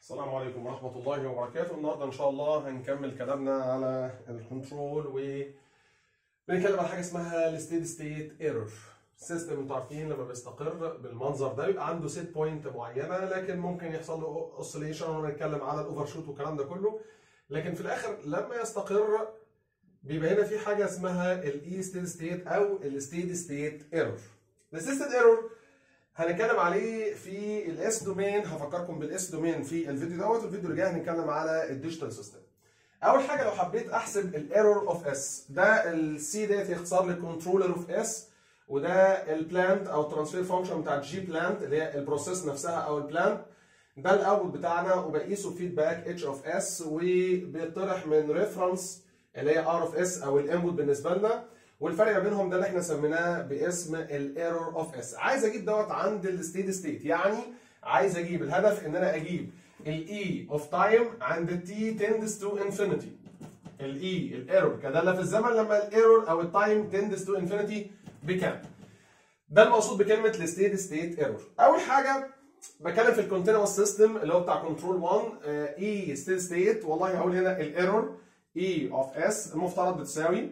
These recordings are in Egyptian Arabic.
السلام عليكم ورحمة الله وبركاته النهاردة إن شاء الله هنكمل كلامنا على الكنترول و بنتكلم على حاجة اسمها الستيد ستيت ايرور السيستم انتوا عارفين لما بيستقر بالمنظر ده بيبقى عنده سيت بوينت معينة لكن ممكن يحصل له اوسيليشن ونتكلم على الاوفر شوت والكلام ده كله لكن في الآخر لما يستقر بيبقى هنا في حاجة اسمها الاي ستيد ستيت أو الستيد ستيت ايرور الستيد ستيت ايرور هنتكلم عليه في الاس دومين هفكركم بالاس دومين في الفيديو دوت والفيديو اللي جاي هنتكلم على الديجيتال سيستم اول حاجه لو حبيت احسب الايرور اوف اس ده السي ديت يختصر لي كنترولر اوف اس وده البلانت او الترانسفير فانكشن بتاع الجي بلانت اللي هي البروسيس نفسها او البلانت ده الاوتبوت بتاعنا وبقيسه فيدباك اتش اوف اس وبيطرح من ريفرنس اللي هي ار اوف اس او الانبوت بالنسبه لنا والفرق ما بينهم ده اللي احنا سميناه باسم الايرور اوف اس عايز اجيب دوت عند الستيدي ستيت يعني عايز اجيب الهدف ان انا اجيب الاي اوف تايم عند التي تندس تو انفينيتي الاي الايرور كداله في الزمن لما الايرور او التايم تندس تو انفينيتي بكام ده المقصود بكلمه الستيدي ستيت ايرور اول حاجه بتكلم في الكونتينوس سيستم اللي هو بتاع كنترول 1 اي ستيدي ستيت والله هقول هنا الايرور اي اوف اس المفترض بتساوي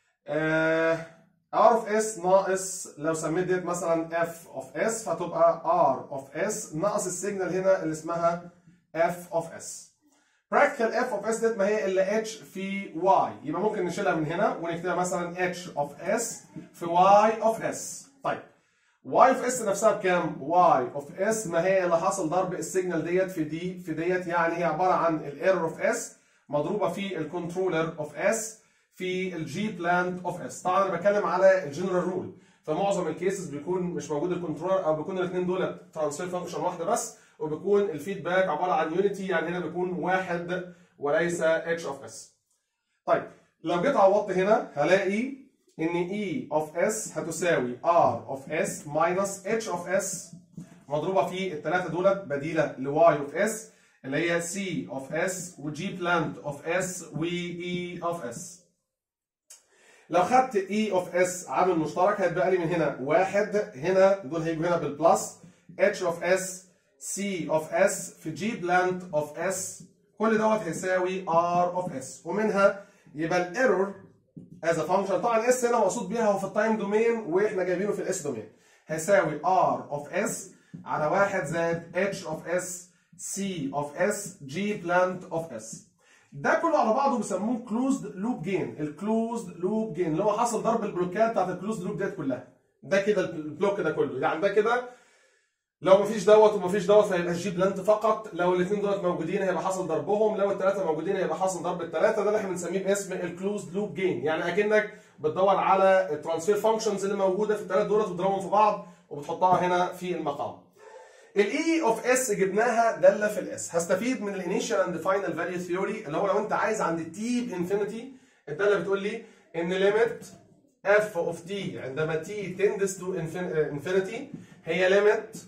ار اوف اس ناقص لو سميت ديت مثلا اف اوف اس فتبقى ار اوف اس ناقص السيجنال هنا اللي اسمها اف اوف اس براكتيكال اف اوف اس ديت ما هي الا اتش في واي يبقى ممكن نشيلها من هنا ونكتبها مثلا اتش اوف اس في واي اوف اس طيب واي اوف اس نفسها بكام؟ واي اوف اس ما هي اللي حصل ضرب السيجنال ديت في دي في ديت يعني هي عباره عن الايرور اوف اس مضروبه في الكنترولر اوف اس في الجي بلانت اوف اس طبعا انا بتكلم على الجنرال رول فمعظم الكيسز بيكون مش موجود الكنترولر او بيكون الاثنين دول ترانسفير فانكشن واحده بس وبيكون الفيدباك عباره عن يونيتي يعني هنا بيكون واحد وليس اتش اوف اس طيب لو جيت عوضت هنا هلاقي ان اي اوف اس هتساوي ار اوف اس ماينس اتش اوف اس مضروبه في الثلاثه دولت بديله لواي اوف اس اللي هي سي اوف اس وجي بلانت اوف اس واي اوف اس لو خدت اي اوف اس عامل مشترك هيتبقى لي من هنا واحد هنا دول هيجوا هنا بالبلس اتش اوف اس سي اوف اس في جي بلانت اوف اس كل دوت هيساوي ار اوف اس ومنها يبقى الايرور از فانكشن طبعا اس هنا مقصود بيها هو في التايم دومين واحنا جايبينه في الاس دومين هيساوي ار اوف اس على واحد زائد اتش اوف اس سي اوف اس جي بلانت اوف اس ده كله على بعضه بيسموه كلوزد لوب جين الكلوزد لوب جين اللي هو حصل ضرب البلوكات بتاعت الكلوزد لوب ديت كلها ده كده البلوك ده كله يعني ده كده لو مفيش دوت ومفيش دوت فهيبقى الجي بلانت فقط لو الاثنين دولت موجودين هيبقى حصل ضربهم لو الثلاثه موجودين هيبقى حصل ضرب الثلاثه ده اللي احنا بنسميه باسم الكلوزد لوب جين يعني اكنك بتدور على الترانسفير فانكشنز اللي موجوده في الثلاث دولت وتضربهم في بعض وبتحطها هنا في المقام الاي اوف اس جبناها داله في الاس هستفيد من الانيشال اند فاينل فاليو ثيوري اللي هو لو انت عايز عند تي بانفينيتي الداله بتقول لي ان ليميت اف اوف تي عندما تي تندس تو انفينيتي هي ليميت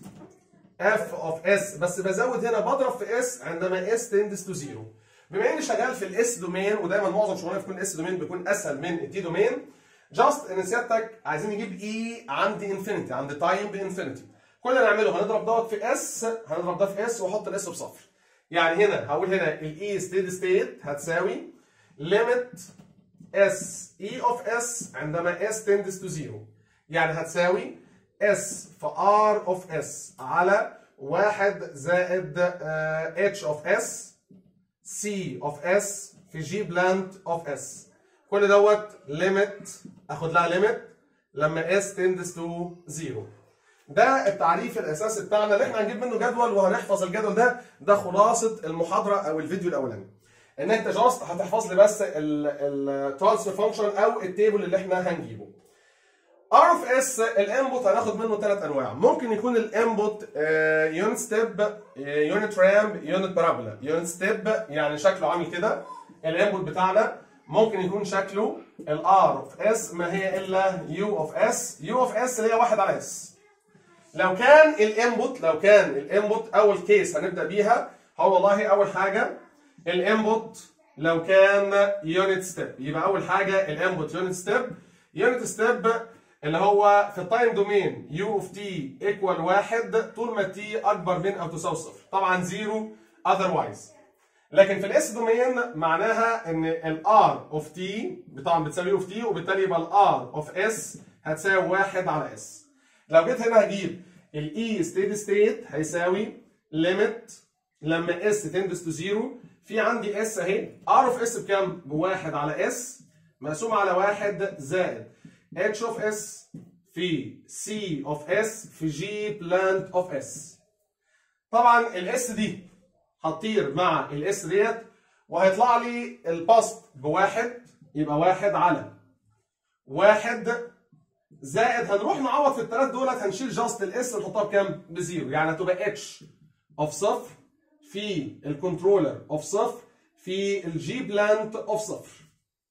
اف اوف اس بس بزود هنا بضرب في اس عندما اس تندس تو زيرو بما اني شغال في الاس دومين ودايما معظم شغلنا بيكون اس دومين بيكون اسهل من التي دومين جاست ان سيادتك عايزين نجيب اي عند انفينيتي عند تايم بانفينيتي كل اللي نعمله هنضرب دوت في اس هنضرب ده في اس واحط الاس بصفر يعني هنا هقول هنا الاي ستيد ستيت هتساوي ليميت اس اي اوف اس عندما اس تندس تو زيرو يعني هتساوي اس في ار اوف اس على واحد زائد اتش اوف اس سي اوف اس في جي بلانت اوف اس كل دوت ليميت اخد لها ليميت لما اس تندس تو زيرو ده التعريف الاساسي بتاعنا اللي احنا هنجيب منه جدول وهنحفظ الجدول ده ده خلاصه المحاضره او الفيديو الاولاني ان انت جاست هتحفظ لي بس الترانسفير فانكشن او التيبل اللي احنا هنجيبه ار اوف اس الانبوت هناخد منه ثلاث انواع ممكن يكون الانبوت يونت ستيب يونت رامب يونت بارابولا يونت ستيب يعني شكله عامل كده الانبوت بتاعنا ممكن يكون شكله الار اوف اس ما هي الا يو اوف اس يو اوف اس اللي هي واحد على اس لو كان الانبوت لو كان الانبوت اول كيس هنبدا بيها هو والله اول حاجه الانبوت لو كان يونت ستيب يبقى اول حاجه الانبوت يونت ستيب يونت ستيب اللي هو في التايم دومين يو اوف تي ايكوال واحد طول ما تي اكبر من او تساوي صفر طبعا زيرو otherwise لكن في الاس دومين معناها ان الار اوف تي طبعا بتساوي اوف تي وبالتالي يبقى الار اوف اس هتساوي 1 على اس لو جيت هنا هجيب الاي ستيدي ستيت هيساوي ليميت لما اس تندس تو زيرو في عندي اس اهي ار اوف اس بكام؟ بواحد على اس مقسوم على واحد زائد اتش اوف اس في سي اوف اس في جي بلانت اوف اس طبعا الاس دي هتطير مع الاس ديت وهيطلع لي الباست بواحد يبقى واحد على واحد زائد هنروح نعوض في الثلاث دولت هنشيل جاست الاس نحطها بكام؟ بزيرو يعني هتبقى اتش اوف صفر في الكنترولر اوف صفر في الجي بلانت اوف صفر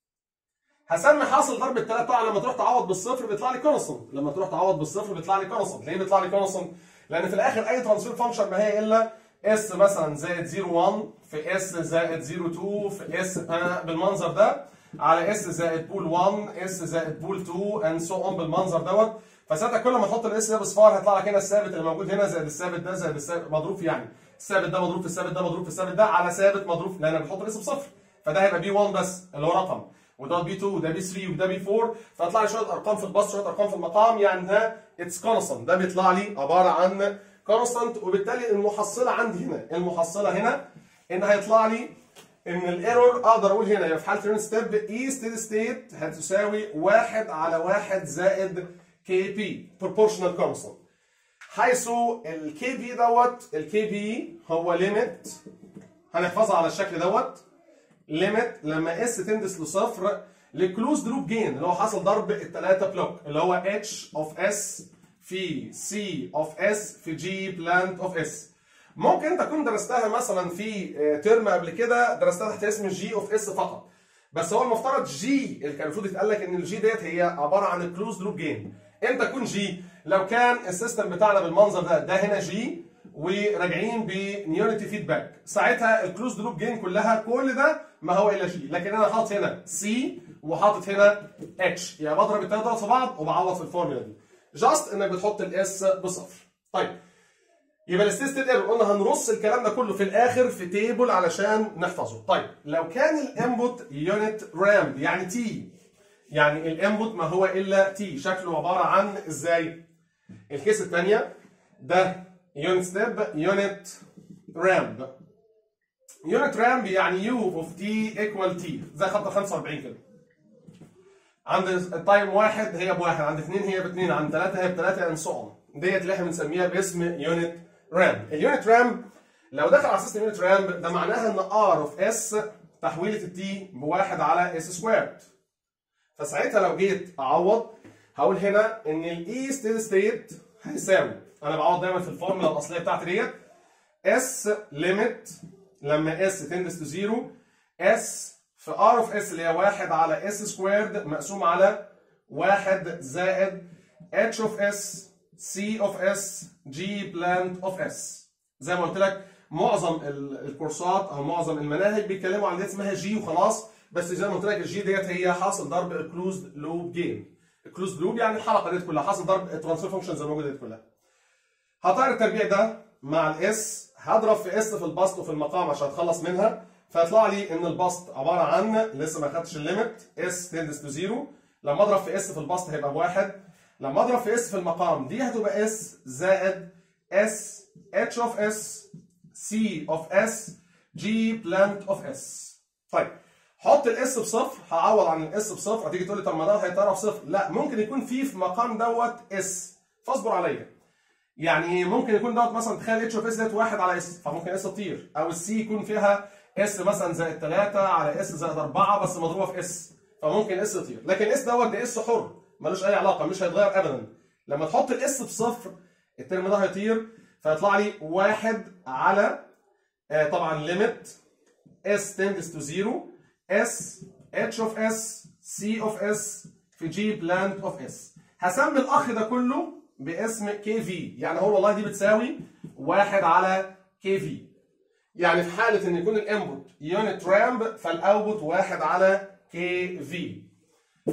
هسمي حاصل ضرب الثلاث طبعا لما تروح تعوض بالصفر بيطلع لي كونستنت لما تروح تعوض بالصفر بيطلع لي كونستنت ليه بيطلع لي كونستنت؟ لان في الاخر اي ترانسفير فانكشن ما هي الا اس مثلا زائد 0 1 في اس زائد 0 2 في اس انا بالمنظر ده على اس زائد بول 1 اس زائد بول 2 اند سو اون بالمنظر دوت فساعتها كل ما تحط الاس ده بصفار هيطلع لك هنا الثابت اللي موجود هنا زائد الثابت ده زائد الثابت مضروب في يعني الثابت ده مضروب في الثابت ده مضروب في الثابت ده على ثابت مضروب لان بتحط الاس بصفر فده هيبقى بي 1 بس اللي هو رقم وده بي 2 وده بي 3 وده بي 4 فيطلع لي شويه ارقام في البسط شويه ارقام في المقام يعني ده اتس كونستنت ده بيطلع لي عباره عن كونستنت وبالتالي المحصله عندي هنا المحصله هنا ان هيطلع لي ان الايرور اقدر اقول هنا في حاله رين ستيب اي ستيد ستيت هتساوي 1 على 1 زائد كي بي بروبورشنال كونستنت حيث الكي بي دوت الكي بي هو ليميت هنحفظها على الشكل دوت ليميت لما اس تندس لصفر لكلوز لوب جين اللي هو حاصل ضرب الثلاثه بلوك اللي هو اتش اوف اس في سي اوف اس في جي بلانت اوف اس ممكن تكون درستها مثلا في ترم قبل كده درستها تحت اسم جي اوف اس فقط بس هو المفترض جي اللي كان المفروض يتقال لك ان الجي ديت هي عباره عن الكلوز لوب جين امتى تكون جي لو كان السيستم بتاعنا بالمنظر ده ده هنا جي وراجعين بنيونيتي فيدباك ساعتها الكلوز لوب جين كلها كل ده ما هو الا جي لكن انا حاطط هنا سي وحاطط هنا اتش يعني بضرب الثلاثه في بعض وبعوض في الفورمولا دي جاست انك بتحط الاس بصفر طيب يبقى الستيت ايرور قلنا هنرص الكلام ده كله في الاخر في تيبل علشان نحفظه طيب لو كان الانبوت يونت رامب يعني تي يعني الانبوت ما هو الا تي شكله عباره عن ازاي الكيس الثانيه ده يونت ستيب يونت رامب يونت رامب يعني يو اوف تي ايكوال تي زي خط 45 كده عند التايم واحد هي بواحد عند اثنين هي باثنين عند ثلاثه هي بثلاثه اند سو اون ديت اللي احنا بنسميها باسم يونت رام اليونت رام لو دخل على سيستم يونت رام ده معناها ان ار اوف اس تحويله التي بواحد على اس سكويرد فساعتها لو جيت اعوض هقول هنا ان الاي ستيد ستيت هيساوي انا بعوض دايما في الفورمولا الاصليه بتاعتي ديت اس ليميت لما اس تندس تو زيرو اس في ار اوف اس اللي هي 1 على اس سكويرد مقسوم على 1 زائد اتش اوف اس سي اوف اس جي بلانت اوف اس زي ما قلت لك معظم الكورسات او معظم المناهج بيتكلموا عن دي اسمها جي وخلاص بس زي ما قلت لك الجي ديت هي حاصل ضرب الكلوزد لوب جين الكلوزد لوب يعني الحلقه ديت كلها حاصل ضرب الترانسفير فانكشنز الموجوده ديت كلها هطير التربيع ده مع الاس هضرب في اس في البسط وفي المقام عشان اتخلص منها فيطلع لي ان البسط عباره عن لسه ما خدتش الليميت اس تندس تو زيرو لما اضرب في اس في البسط هيبقى بواحد لما اضرب في اس في المقام دي هتبقى اس زائد اس اتش اوف اس سي اوف اس جي بلانت اوف اس طيب حط الاس بصفر هعوض عن الاس بصفر هتيجي تقول لي طب ما ده هيطيرها بصفر لا ممكن يكون في في مقام دوت اس فاصبر عليا يعني ممكن يكون دوت مثلا تخيل اتش اوف اس ديت واحد على اس فممكن اس تطير او السي يكون فيها اس مثلا زائد 3 على اس زائد 4 بس مضروبه في اس فممكن اس تطير لكن اس دوت ده اس حر ملوش اي علاقه مش هيتغير ابدا لما تحط الاس بصفر الترم ده هيطير فيطلع لي واحد على آه طبعا ليميت اس تندس تو زيرو اس اتش اوف اس سي اوف اس في جي بلانت اوف اس هسمي الاخ ده كله باسم كي في يعني هو والله دي بتساوي واحد على كي في يعني في حاله ان يكون الانبوت يونت رامب فالاوتبوت واحد على كي في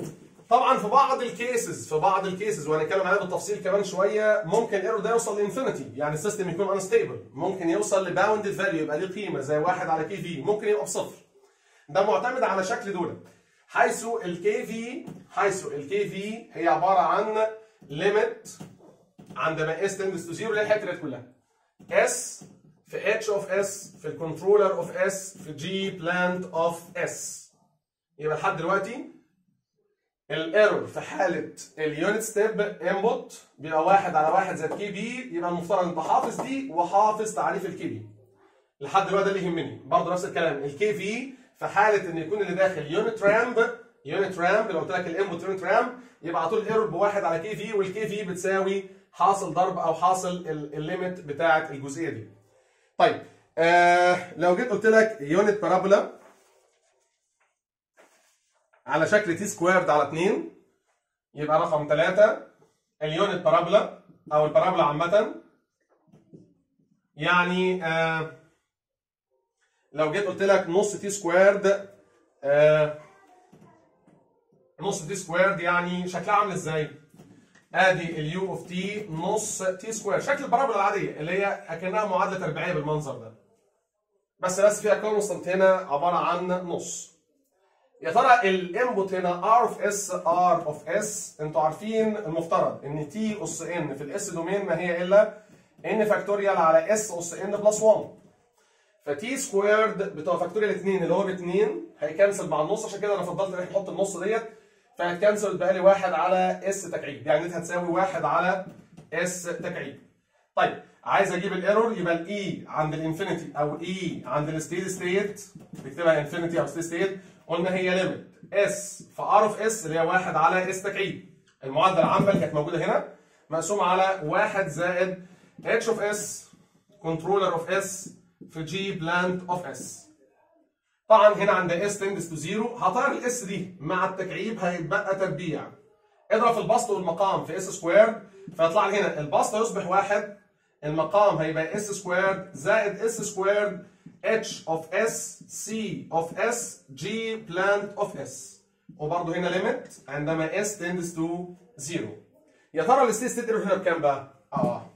طبعا في بعض الكيسز في بعض الكيسز وهنتكلم عليها بالتفصيل كمان شويه ممكن الايرور ده يوصل لانفينيتي يعني السيستم يكون انستيبل ممكن يوصل لباوندد فاليو يبقى ليه قيمه زي واحد على كي في ممكن يبقى بصفر ده معتمد على شكل دول حيث الكي في حيث الكي في هي عباره عن ليميت عندما اس تندس تو زيرو اللي هي الحته ديت كلها اس في اتش اوف اس في الكنترولر اوف اس في جي بلانت اوف اس يبقى لحد دلوقتي الايرور في حاله اليونت ستيب انبوت بيبقى واحد على واحد زائد كي بي يبقى المفترض انت حافظ دي وحافظ تعريف الكي بي لحد دلوقتي ده اللي يهمني برضه نفس الكلام الكي في في حاله ان يكون اللي داخل يونت رامب يونت رامب لو قلت لك الانبوت يونت رامب يبقى على طول الايرور بواحد على كي في والكي في بتساوي حاصل ضرب او حاصل الليميت بتاعه الجزئيه دي. طيب آه لو جيت قلت لك يونت بارابولا على شكل تي سكويرد على 2 يبقى رقم 3 اليونت بارابولا او البارابولا عامه يعني آه لو جيت قلت لك نص تي سكويرد آه نص تي سكويرد يعني شكلها عامل ازاي؟ ادي اليو اوف تي نص تي سكوير شكل البارابولا العاديه اللي هي اكنها معادله تربيعيه بالمنظر ده بس بس فيها كونستنت هنا عباره عن نص يا ترى الانبوت هنا ار اوف اس ار اوف اس انتوا عارفين المفترض ان تي اس ان في الاس دومين ما هي الا ان فاكتوريال على اس اس ان بلس 1 فتي سكويرد بتبقى فاكتوريال 2 اللي هو ب 2 هيكنسل مع النص عشان كده انا فضلت ان احنا نحط النص ديت فهتكنسل بقى لي 1 على اس تكعيب يعني دي هتساوي 1 على اس تكعيب طيب عايز اجيب الايرور يبقى الاي عند الانفينيتي او اي عند الستيد ستيت بكتبها انفينيتي او ستيد ستيت قلنا هي ليميت اس في ار اوف اس اللي هي 1 على اس تكعيب المعادله العامه اللي كانت موجوده هنا مقسوم على 1 زائد اتش اوف اس كنترولر اوف اس في جي بلانت اوف اس طبعا هنا عند اس تندس تو زيرو هطير الاس دي مع التكعيب هيتبقى تربيع اضرب في البسط والمقام في اس سكوير فيطلع لي هنا البسط يصبح واحد المقام هيبقى اس سكوير زائد اس سكوير اتش اوف اس سي اوف اس جي بلانت اوف اس وبرضه هنا ليميت عندما اس تندس تو زيرو يا ترى الستيت ستيت ايرور هنا بكام بقى؟ اه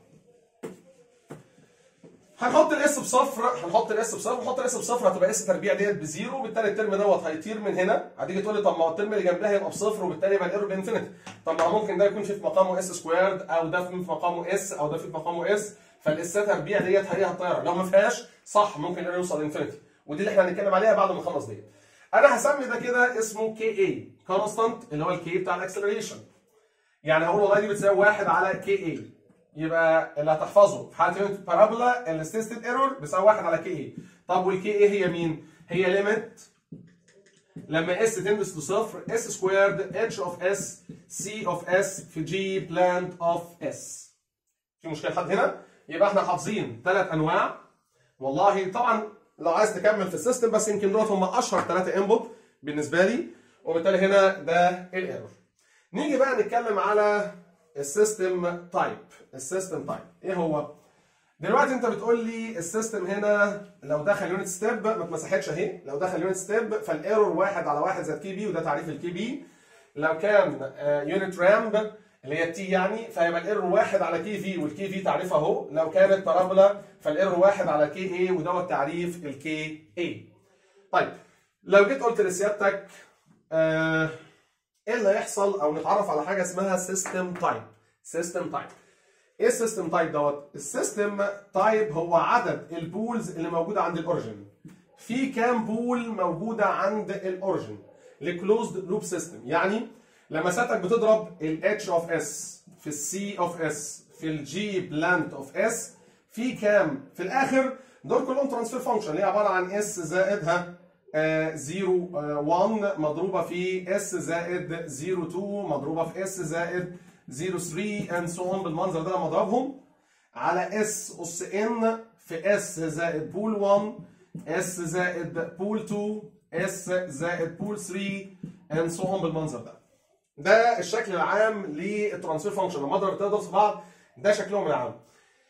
هنحط الاس بصفر هنحط الاس بصفر نحط الاس بصفر هتبقى اس تربيع ديت بزيرو وبالتالي الترم دوت هيطير من هنا هتيجي تقول لي طب ما هو الترم اللي جنبها هيبقى بصفر وبالتالي يبقى الايرور بانفينيتي طب ما ممكن ده يكون في مقامه اس سكويرد او ده في مقامه اس او ده في مقامه اس فالاسات تربيع ديت هي هتطير لو ما فيهاش صح ممكن الايرور يوصل انفينيتي ودي اللي احنا هنتكلم عليها بعد ما نخلص ديت انا هسمي ده كده اسمه كي اي كونستانت اللي هو الكي بتاع الاكسلريشن يعني هقول والله دي بتساوي 1 على كي اي يبقى اللي هتحفظه في حاله يونت بارابولا الستيستد ايرور بيساوي 1 على كي اي طب والكي اي هي مين؟ هي ليميت لما اس تندس لصفر اس سكويرد اتش اوف اس سي اوف اس في جي بلانت اوف اس في مشكله لحد هنا؟ يبقى احنا حافظين ثلاث انواع والله طبعا لو عايز تكمل في السيستم بس يمكن دول هم اشهر ثلاثه انبوت بالنسبه لي وبالتالي هنا ده الايرور نيجي بقى نتكلم على السيستم تايب السيستم تايب ايه هو دلوقتي انت بتقول لي السيستم هنا لو دخل يونت ستيب ما اتمسحتش اهي لو دخل يونت ستيب فالايرور واحد على واحد زائد كي بي وده تعريف الكي بي لو كان يونت رامب اللي هي التي يعني فيبقى الايرور واحد على كي في والكي في تعريفها اهو لو كانت بارابولا فالايرور واحد على كي اي ودوت تعريف الكي اي طيب لو جيت قلت لسيادتك آه ايه اللي هيحصل او نتعرف على حاجه اسمها سيستم تايب سيستم تايب ايه السيستم تايب دوت السيستم تايب هو عدد البولز اللي موجوده عند الاوريجن في كام بول موجوده عند الاوريجن لكلوزد لوب سيستم يعني لما سيادتك بتضرب ال H اوف اس في ال C اوف اس في ال G بلانت اوف اس في كام في الاخر دول كلهم ترانسفير فانكشن اللي هي عباره عن اس زائدها 0 1 مضروبه في اس زائد 0 2 مضروبه في اس زائد 0 3 اند سو اون بالمنظر ده لما اضربهم على اس اس ان في اس زائد بول 1 اس زائد بول 2 اس زائد بول 3 اند سو اون بالمنظر ده ده الشكل العام للترانسفير فانكشن لما اضرب الثلاثه في بعض ده شكلهم العام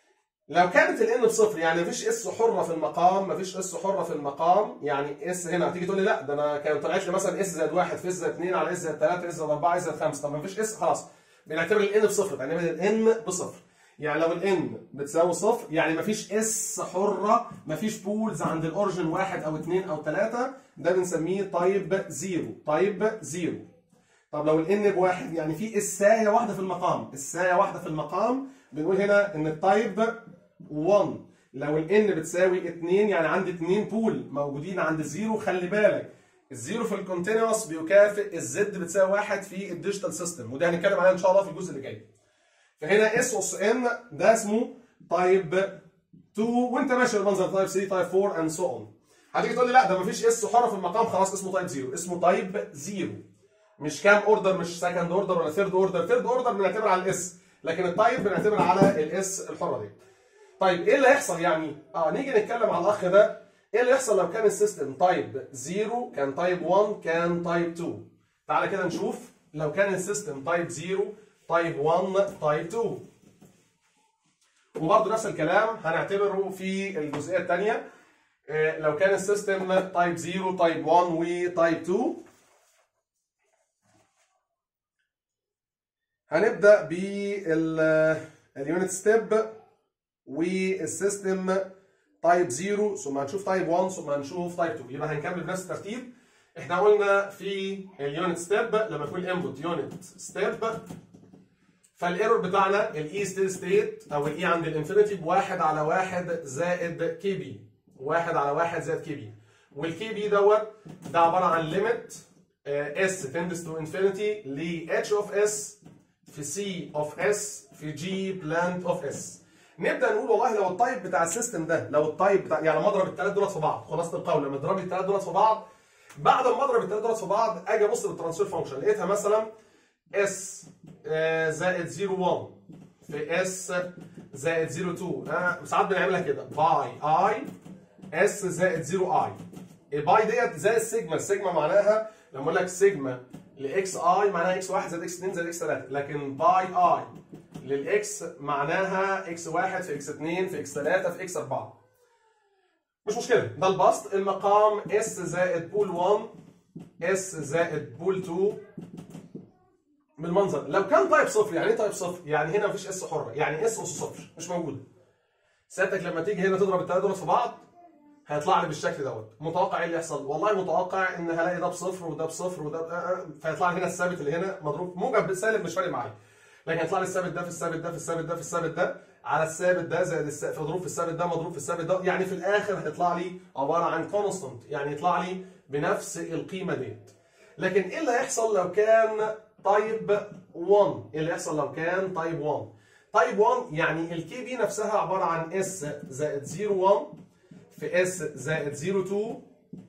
لو كانت الان بصفر يعني مفيش اس حره في المقام مفيش اس حره في المقام يعني اس هنا هتيجي تقول لي لا ده انا كان طلعت لي مثلا اس زائد 1 في اس زائد 2 على اس زائد 3 اس زائد 4 اس زائد 5 طب مفيش اس خلاص بنعتبر الان بصفر بنعتبر الان بصفر يعني لو الان بتساوي صفر يعني مفيش اس حره مفيش بولز عند الاوريجن واحد او اثنين او ثلاثه ده بنسميه تايب زيرو تايب زيرو طب لو الان بواحد يعني في اسايه واحده في المقام اسايه واحده في المقام بنقول هنا ان التايب 1 لو الان بتساوي 2 يعني عندي 2 بول موجودين عند الزيرو خلي بالك الزيرو في الكونتينوس بيكافئ الزد بتساوي 1 في الديجيتال سيستم وده هنتكلم عليه ان شاء الله في الجزء اللي جاي فهنا اس اس ان ده اسمه تايب 2 وانت ماشي بالمنظر تايب 3 تايب 4 اند سو اون هتيجي تقول لي لا ده مفيش اس حره في المقام خلاص اسمه تايب 0 اسمه تايب 0 مش كام اوردر مش سكند اوردر ولا ثيرد اوردر ثيرد اوردر بنعتبر على الاس لكن التايب بنعتبر على الاس الحره دي طيب ايه اللي هيحصل يعني اه نيجي نتكلم على الاخ ده ايه اللي يحصل لو كان السيستم تايب 0 كان تايب 1 كان تايب 2 تعالى كده نشوف لو كان السيستم تايب 0 تايب 1 تايب 2 وبرضه نفس الكلام هنعتبره في الجزئيه الثانيه لو كان السيستم تايب 0 تايب 1 وتايب 2 هنبدا باليونت ستيب والسيستم تايب 0 ثم هنشوف تايب 1 ثم هنشوف تايب 2 يبقى هنكمل بنفس الترتيب احنا قلنا في اليونت ستيب لما يكون الانبوت يونت ستيب فالايرور بتاعنا الاي ستيد ستيت او الاي عند الانفينيتي بواحد على واحد زائد كي بي واحد على واحد زائد كي بي والكي بي دوت ده عباره عن ليميت اس تندس تو انفينيتي ل اتش اوف اس في سي اوف اس في جي بلاند اوف اس نبدا نقول والله لو التايب بتاع السيستم ده لو التايب بتاع يعني لما اضرب الثلاث دولت في بعض خلاصه القول لما اضرب الثلاث دولت في بعض بعد ما اضرب الثلاث دولت في بعض اجي ابص للترانسفير فانكشن لقيتها مثلا اس زائد 0 1 في اس زائد 0 2 ها ساعات بنعملها كده باي اي اس زائد 0 اي الباي ديت زي السيجما السيجما معناها لما اقول لك سيجما لاكس اي معناها اكس 1 زائد اكس 2 زائد اكس 3 لكن باي اي للاكس معناها اكس 1 في اكس 2 في اكس 3 في اكس 4 مش مشكله ده البسط المقام اس زائد بول 1 اس زائد بول 2 بالمنظر لو كان تايب صفر يعني ايه تايب صفر؟ يعني هنا مفيش اس حره يعني اس اس صفر مش موجوده سيادتك لما تيجي هنا تضرب الثلاثه دول في بعض هيطلع لي بالشكل دوت متوقع ايه اللي يحصل والله متوقع ان هلاقي ده بصفر وده بصفر وده فيطلع لي هنا الثابت اللي هنا مضروب موجب سالب مش فارق معايا لكن هيطلع لي الثابت ده في الثابت ده في الثابت ده في الثابت ده على الثابت ده زائد الثابت مضروب في الثابت ده مضروب في الثابت ده يعني في الاخر هيطلع لي عباره عن كونستنت يعني يطلع لي بنفس القيمه ديت لكن ايه اللي هيحصل لو كان تايب 1 ايه اللي يحصل لو كان تايب 1 تايب 1 يعني الكي بي نفسها عباره عن اس زائد 0 1 في اس زائد 0 2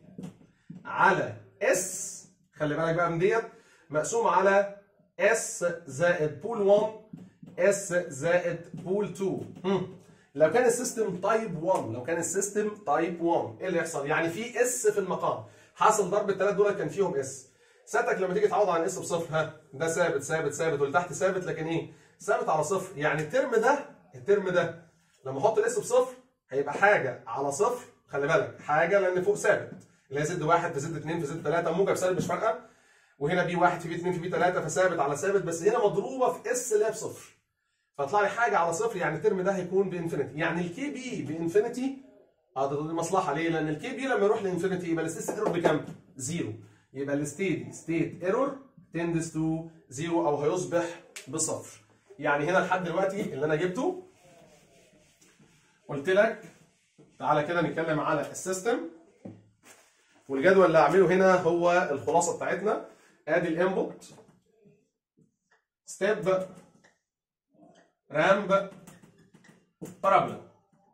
على اس خلي بالك بقى من ديت مقسوم على اس زائد بول 1 اس زائد بول 2 هم. لو كان السيستم تايب 1 لو كان السيستم تايب 1 ايه اللي يحصل يعني في اس في المقام حاصل ضرب الثلاث دول كان فيهم اس ساعتك لما تيجي تعوض عن اس بصفر ها ده ثابت ثابت ثابت واللي تحت ثابت لكن ايه ثابت على صفر يعني الترم ده الترم ده لما احط الاس بصفر هيبقى حاجه على صفر خلي بالك حاجه لان فوق ثابت اللي هي زد واحد في زد اثنين في زد ثلاثه موجب سالب مش فارقه وهنا بي واحد في بي اثنين في بي ثلاثه فثابت على ثابت بس هنا مضروبه في اس اللي هي بصفر فطلع لي حاجه على صفر يعني الترم ده هيكون بانفينيتي يعني الكي بي بانفينيتي اه ده دي مصلحه ليه؟ لان الكي بي لما يروح لانفينيتي يبقى الستيت ايرور بكام؟ زيرو يبقى الستيدي ستيت ايرور تندس تو زيرو او هيصبح بصفر يعني هنا لحد دلوقتي اللي انا جبته قلت لك تعالى كده نتكلم على السيستم والجدول اللي هعمله هنا هو الخلاصه بتاعتنا ادي الانبوت ستيب رامب بارابولا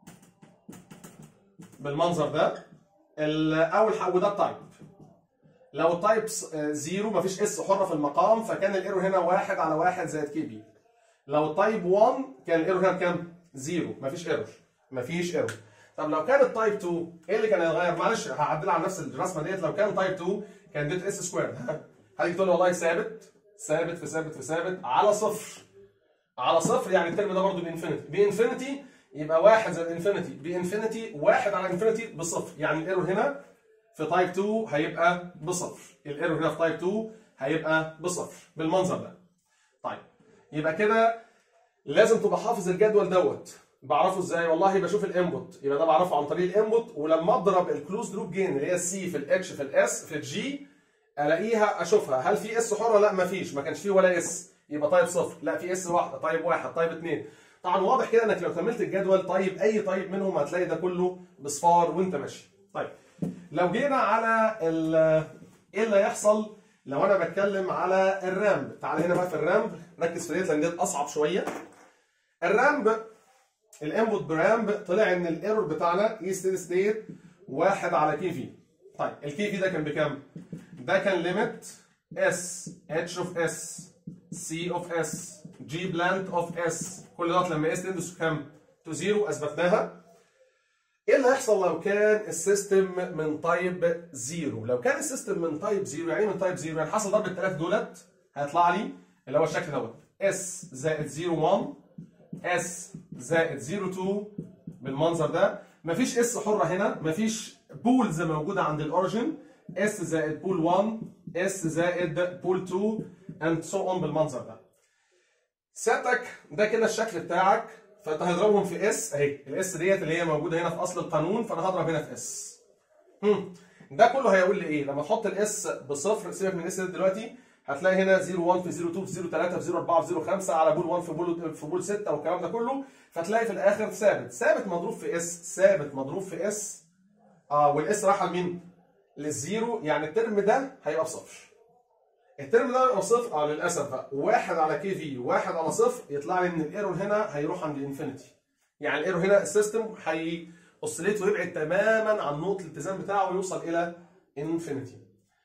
بالمنظر ده اول حاجه وده التايب لو التايب زيرو مفيش اس حره في المقام فكان الايرور هنا واحد على واحد زائد كي بي لو التايب 1 كان الايرور هنا بكام؟ زيرو مفيش ايرور مفيش ايرور طب لو كان التايب 2 ايه اللي كان هيتغير؟ معلش هعدل على نفس الرسمه ديت لو كان تايب 2 كان ديت اس سكوير هتيجي تقول لي والله ثابت ثابت في ثابت في ثابت على صفر على صفر يعني الترم ده برضه بانفينيتي بانفينيتي يبقى 1 زائد انفينيتي بانفينيتي 1 على انفينيتي بصفر يعني الايرور هنا في تايب 2 هيبقى بصفر الايرور هنا في تايب 2 هيبقى بصفر بالمنظر ده طيب يبقى كده لازم تبقى حافظ الجدول دوت بعرفه ازاي والله بشوف الانبوت يبقى ده بعرفه عن طريق الانبوت ولما اضرب الكلوز لوب جين اللي هي السي في الاتش في الاس في الجي الاقيها اشوفها هل في اس حره لا ما فيش ما كانش فيه ولا اس يبقى طيب صفر لا في اس واحده طيب واحد طيب اثنين طبعا واضح كده انك لو كملت الجدول طيب اي طيب منهم هتلاقي ده كله بصفار وانت ماشي طيب لو جينا على ال ايه اللي هيحصل لو انا بتكلم على الرامب تعال هنا بقى في الرامب ركز في ديت لان ديت اصعب شويه الرامب الانبوت برامب طلع ان الايرور بتاعنا اي ستيد ستيت واحد على كي في طيب الكي في ده كان بكام؟ ده كان ليميت اس اتش اوف اس سي اوف اس جي بلانت اوف اس كل دوت لما اس تندس كام؟ تو زيرو اثبتناها ايه اللي هيحصل لو كان السيستم من تايب زيرو؟ لو كان السيستم من تايب زيرو يعني ايه من تايب زيرو؟ يعني حصل ضرب الثلاث دولت هيطلع لي اللي هو الشكل دوت اس زائد 0 1 اس زائد 0 2 بالمنظر ده مفيش اس حره هنا مفيش بولز موجوده عند الاوريجن اس زائد بول 1 اس زائد بول 2 اند سو اون بالمنظر ده ساتك ده كده الشكل بتاعك فانت هتضربهم في اس اهي الاس ديت اللي هي موجوده هنا في اصل القانون فانا هضرب هنا في اس هم. ده كله هيقول لي ايه لما تحط الاس بصفر سيبك من الاس دلوقتي هتلاقي هنا 0 1 في 0 2 في 0 3 في 0 4 في 0 5 على بول 1 في بول في بول 6 والكلام ده كله فتلاقي في الاخر ثابت ثابت مضروب في اس ثابت مضروب في اس اه والاس رايحه لمين؟ للزيرو يعني الترم ده هيبقى بصفر الترم ده هيبقى بصفر اه للاسف بقى واحد على كي في واحد على صفر يطلع لي ان الايرور هنا هيروح عند الانفينيتي يعني الايرور هنا السيستم هي اوسيليت ويبعد تماما عن نقطه الاتزان بتاعه ويوصل الى انفينيتي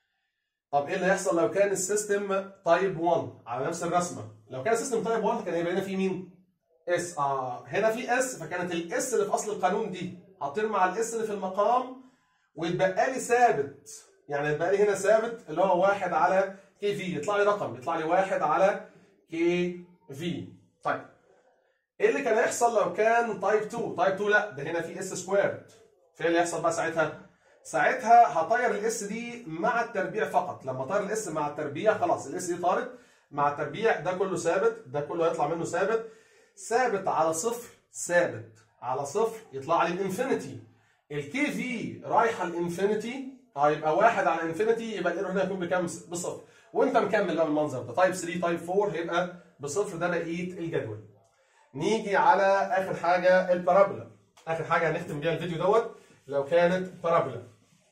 طب ايه اللي هيحصل لو كان السيستم تايب 1 على نفس الرسمه لو كان السيستم تايب 1 كان هيبقى هنا في مين اس اه هنا في اس فكانت الاس اللي في اصل القانون دي هطير مع الاس اللي في المقام ويتبقى لي ثابت يعني يتبقى لي هنا ثابت اللي هو 1 على كي في يطلع لي رقم يطلع لي 1 على كي في طيب ايه اللي كان هيحصل لو كان تايب 2 تايب 2 لا ده هنا في اس سكويرد فايه اللي يحصل بقى ساعتها ساعتها هطير الاس دي مع التربيع فقط لما طير الاس مع التربيع خلاص الاس دي طارت مع التربيع ده كله ثابت ده كله هيطلع منه ثابت ثابت على صفر ثابت على صفر يطلع لي الانفينيتي الكي في رايحه الانفينيتي هيبقى واحد على انفينيتي يبقى الايرور هنا هيكون بكام بصفر وانت مكمل بقى بالمنظر ده تايب 3 تايب 4 هيبقى بصفر ده بقيه الجدول نيجي على اخر حاجه البارابولا اخر حاجه هنختم بيها الفيديو دوت لو كانت بارابولا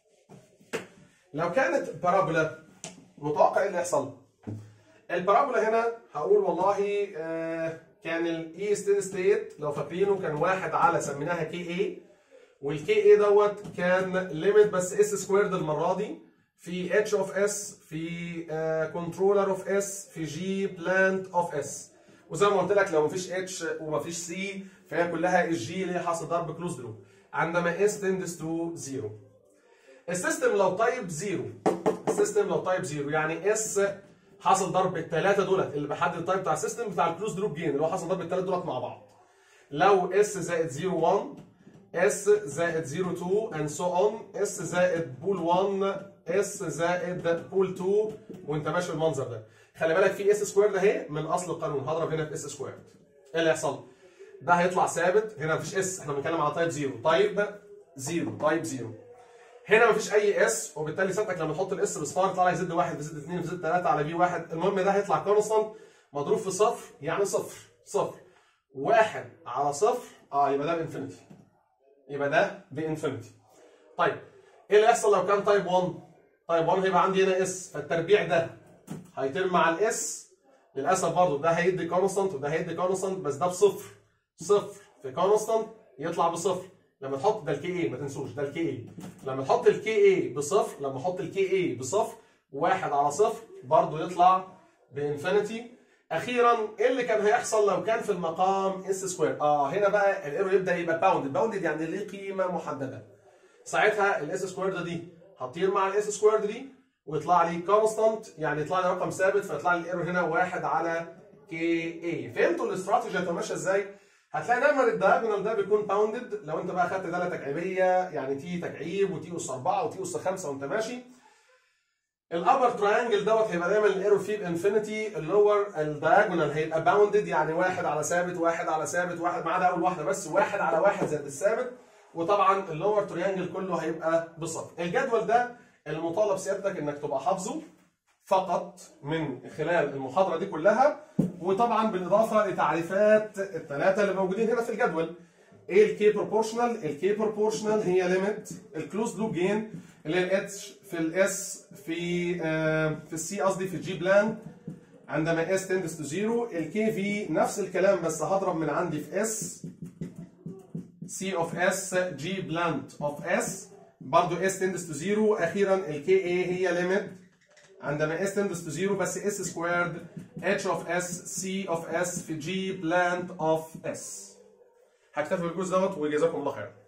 لو كانت بارابولا متوقع ايه اللي يحصل البارابولا هنا هقول والله آه كان الاي ستيد ستيت لو فاكرينه كان واحد على سميناها كي اي والكي اي دوت كان ليميت بس اس سكويرد المره دي في اتش اوف اس في كنترولر اوف اس في جي بلانت اوف اس وزي ما قلت لك لو مفيش اتش ومفيش سي فهي كلها الجي اللي هي حاصل ضرب كلوز لوب عندما اس تندس تو زيرو السيستم لو تايب زيرو السيستم لو تايب زيرو يعني اس حصل ضرب الثلاثه دولت اللي بحدد التايب بتاع السيستم بتاع الكلوز لوب جين اللي هو حصل ضرب الثلاثه دولت مع بعض لو اس زائد 0 1 اس زائد 0 2 and so on اس زائد بول 1 اس زائد بول 2 وانت ماشي بالمنظر ده خلي بالك في اس سكوير ده اهي من اصل القانون هضرب هنا في اس سكوير ايه اللي هيحصل؟ ده هيطلع ثابت هنا مفيش اس احنا بنتكلم على تايب 0 تايب 0 تايب 0 هنا مفيش اي اس وبالتالي ساعتك لما تحط الاس بصفار يطلع لك زد 1 في زد 2 في زد 3 على في 1 المهم ده هيطلع كونستانت مضروب في صفر يعني صفر صفر واحد على صفر اه يبقى ده بانفينيتي يبقى ده بانفينيتي طيب ايه اللي يحصل لو كان تايب 1 تايب 1 هيبقى عندي هنا اس فالتربيع ده هيتم مع الاس للاسف برضه ده هيدي كونستانت وده هيدي كونستانت بس ده بصفر صفر في كونستانت يطلع بصفر لما تحط ده الكي اي ما تنسوش ده الكي اي لما تحط الكي اي بصفر لما احط الكي اي بصفر واحد على صفر برضه يطلع بانفينيتي اخيرا ايه اللي كان هيحصل لو كان في المقام اس سكوير اه هنا بقى الايرور يبدا يبقى باوندد باوندد يعني ليه قيمه محدده ساعتها الاس سكوير دي هتطير مع الاس سكوير دي ويطلع لي كونستانت يعني يطلع لي رقم ثابت فيطلع لي الايرور هنا واحد على كي اي فهمتوا الاستراتيجي هتبقى ماشيه ازاي هتلاقي دايما الدايجونال ده بيكون باوندد لو انت بقى خدت داله تكعيبيه يعني تي تكعيب وتي اس 4 وتي اس 5 وانت ماشي الابر تراينجل دوت هيبقى دايما الايرور فيه بانفينيتي اللور الدايجونال هيبقى باوندد يعني واحد على ثابت واحد على ثابت واحد ما عدا اول واحده بس واحد على واحد زائد الثابت وطبعا اللور تريانجل كله هيبقى بصفر الجدول ده المطالب سيادتك انك تبقى حافظه فقط من خلال المحاضره دي كلها وطبعا بالاضافه لتعريفات الثلاثه اللي موجودين هنا في الجدول ايه الكي بروبورشنال الكي بروبورشنال هي ليميت الكلوز لوب جين اللي هي الاتش في الاس في آه في السي قصدي في الجي بلان عندما اس تندس تو زيرو الكي في نفس الكلام بس هضرب من عندي في اس سي اوف اس جي بلانت اوف اس برضه اس تندس تو زيرو اخيرا الكي اي هي ليميت عندما اس تندس تو زيرو بس اس سكويرد اتش اوف اس سي اوف اس في جي بلانت اوف اس هكتفي بالجزء دوت وجزاكم الله خير